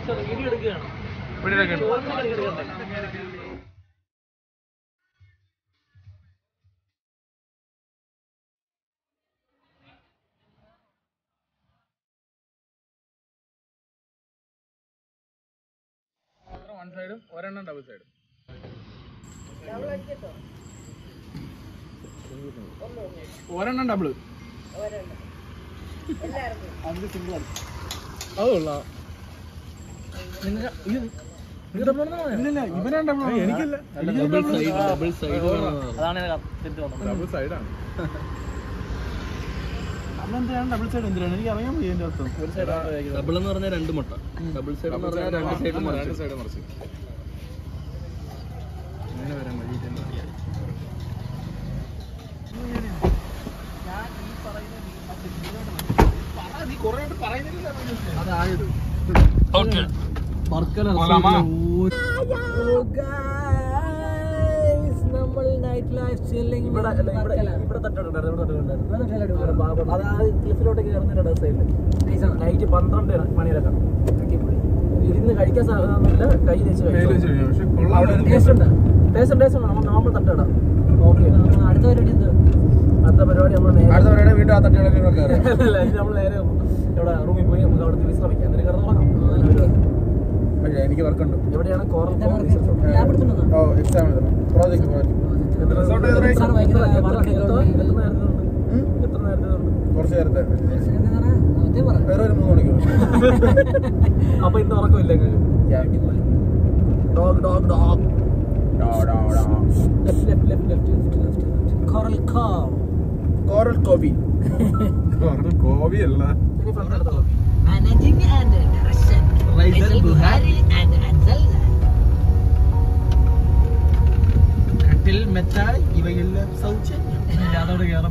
Video എടുക്കുകയാണ് ഇവിടെയൊക്കെ ഉണ്ട്. ചോദിച്ചൊക്കെ എടുക്കണ്ടേ വൺ സൈഡും ഒരെണ്ണം ഡബിൾ സൈഡും ഒരെണ്ണം ഡബിൾ അത് സിംഗിൾ അത് കൊള്ളാം ഇല്ലില്ല ഇവനാണ് ഡബിൾ എനിക്കില്ല ഡബിൾ സൈഡ് അതാണ് ഞാൻ തെറ്റ് വന്നത് ഡബിൾ സൈഡാണ് അന്നെന്തിനാണ് ഡബിൾ സൈഡ് എന്തിനാണ് എനിക്ക് അറിയാൻ വയ്യ അതിന്റെ അർത്ഥം ഒരു സൈഡ് ഡബിൾ എന്ന് പറഞ്ഞാൽ രണ്ട് മുട്ട ഡബിൾ സൈഡ് എന്ന് പറഞ്ഞാൽ രണ്ട് സൈഡ് രണ്ട് സൈഡ് മറിച്ച് ഇങ്ങനെ വരാൻ വഴിയിട്ടെന്ന് അറിയാം അതായത് ഓക്കെ നമ്മൾ നൈറ്റ് ലൈഫ് ചില്ലിംഗ് ഇവിടെ അല്ല, ഇവിടെ ഇവിടെ തട്ടിട്ടുണ്ടായിരുന്നു ഇവിടെ തട്ടിട്ടുണ്ടായിരുന്നു അതായത് ക്ലിഫിലോട്ട് കയറുന്നതിന്റെ സൈഡിൽ നൈറ്റ് പന്ത്രണ്ട് മണിയിലൊക്കെ ഇരുന്ന് കഴിക്കാൻ സാധനമൊന്നുമില്ല കൈ വെച്ച് കഴിച്ചു പക്ഷെ കൊള്ളാം അവിടെ ടേസ്റ്റ് ഉണ്ട് ടേസ്റ്റ് ടേസ്റ്റ് ഉണ്ട് നമ്മൾ നോർമൽ തട്ടിടാം ഓക്കെ അടുത്ത പരിപാടി എന്ത് അടുത്ത പരിപാടി നമ്മൾ നേരെ അടുത്ത പരിപാടി വീണ്ടും ആ തട്ടുകളിലൊക്കെ കയറാം അല്ല ഇനി നമ്മൾ നേരെ ഇവിടെ റൂമിൽ പോയി നമുക്ക് അവിടെ വിശ്രമിക്കാം എന്നിട്ട് കിടന്ന് തുടങ്ങാം അതാണ് പരിപാടി പക്ഷേ എനിക്ക് വർക്കുണ്ട് എവിടെയാണ് കോറൽ ഓ എക്സാം എഴുതണം പ്രോജക്ട് പ്രോജക്ട് റിസോർട്ട് എത്ര നേരത്തെ എത്ര നേരത്തെ കുറച്ച് നേരത്തെ വേറെ ഒരു മൂന്ന് മണിക്കൂർ അപ്പൊ ഇന്ന് ഉറക്കമില്ല dog dog dog left left left left left left കോറൽ കാവ് കോറൽ കോബി കോബി അല്ല ഇനി ഫ്രണ്ട് എടുത്തോ Managing and Direction. Faisal Buhari and Ansel. കട്ടിൽ മെത്ത ഇവയെല്ലാം സൗജന്യം അതോട് കയറാൻ